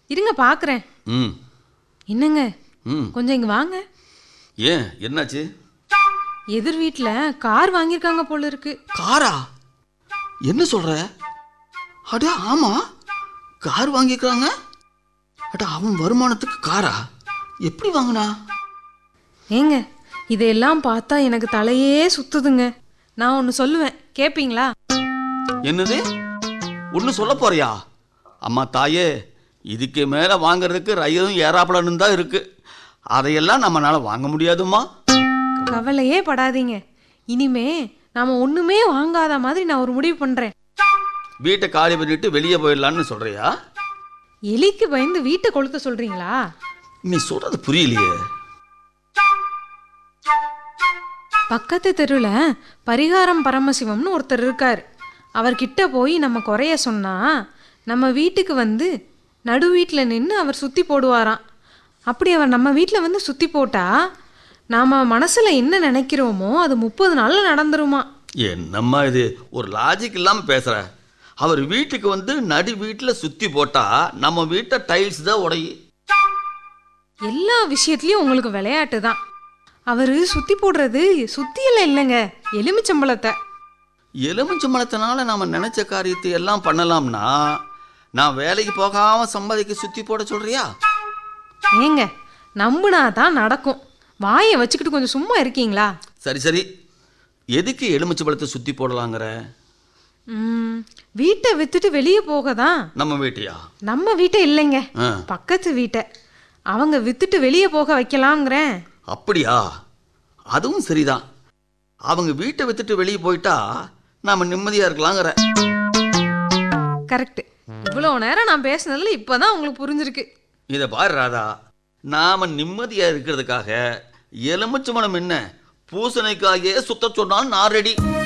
இருங்க பார்க்குறேன் ம் என்னங்க ம் கொஞ்சம் இங்கே வாங்க ஏன் என்னாச்சு எதிர் வீட்டில் கார் வாங்கியிருக்காங்க போல இருக்கு காரா என்ன சொல்ற அட ஆமா கார் வாங்கிக்கிறாங்க அட அவன் வருமானத்துக்கு காரா எப்படி வாங்கினா ஏங்க இதையெல்லாம் பார்த்தா எனக்கு தலையே சுத்துதுங்க நான் ஒன்று சொல்லுவேன் கேட்பீங்களா என்னது ஒன்று சொல்ல போறியா அம்மா தாயே இதுக்கு மேலே வாங்குறதுக்கு ரயிலும் ஏறாப்பலன்னு தான் இருக்கு அதையெல்லாம் நம்மளால வாங்க முடியாதும்மா கவலையே படாதீங்க இனிமே நாம ஒண்ணுமே வாங்காத மாதிரி நான் ஒரு முடிவு பண்றேன் வீட்டை காலி பண்ணிட்டு வெளியே போயிடலான்னு சொல்றியா எலிக்கு பயந்து வீட்டை கொளுத்த சொல்றீங்களா நீ சொல்றது புரியலையே பக்கத்து தெருவில் பரிகாரம் பரமசிவம்னு ஒருத்தர் இருக்கார் அவர்கிட்ட போய் நம்ம குறைய சொன்னா நம்ம வீட்டுக்கு வந்து நடு வீட்டில் நின்று அவர் சுற்றி போடுவாராம் அப்படி அவர் நம்ம வீட்டில் வந்து சுற்றி போட்டா நாம் மனசில் என்ன நினைக்கிறோமோ அது முப்பது நாளில் நடந்துருமா என்னம்மா இது ஒரு லாஜிக் இல்லாமல் பேசுற அவர் வீட்டுக்கு வந்து நடு வீட்டில் சுற்றி போட்டா நம்ம வீட்டை டைல்ஸ் தான் உடையு எல்லா விஷயத்துலயும் உங்களுக்கு விளையாட்டு தான் அவர் சுத்தி போடுறது சுத்தியெல்லாம் இல்லைங்க எலுமிச்சம்பழத்தை எலுமிச்சம்பழத்தினால நாம நினைச்ச காரியத்தை எல்லாம் பண்ணலாம்னா நான் வேலைக்கு போகாம சம்பாதிக்க சுற்றி போட சொல்றியா ஏங்க நம்புனா தான் நடக்கும் வாயை வச்சுக்கிட்டு கொஞ்சம் சும்மா இருக்கீங்களா சரி சரி எதுக்கு எலுமிச்சம்பழத்தை சுற்றி போடலாங்கிற ம், வீட்டை வித்துட்டு வெளியே போக தான் நம்ம வீட்டையா நம்ம வீட்டை இல்லைங்க ஆ பக்கத்து வீட்டை அவங்க வித்துட்டு வெளியே போக வைக்கலாங்கிறேன் அப்படியா அதுவும் சரிதான் அவங்க வீட்டை வித்துட்டு வெளியே போயிட்டா நாம நிம்மதியா இருக்கலாங்கிற கரெக்ட் இவ்வளோ நேரம் நான் பேசுனதுல இப்போதான் உங்களுக்கு புரிஞ்சிருக்கு இதை பாரு ராதா நாம நிம்மதியா இருக்கிறதுக்காக எலுமிச்சம்பழம் என்ன பூசணிக்காயே சுத்த சொன்னாலும் நான் ரெடி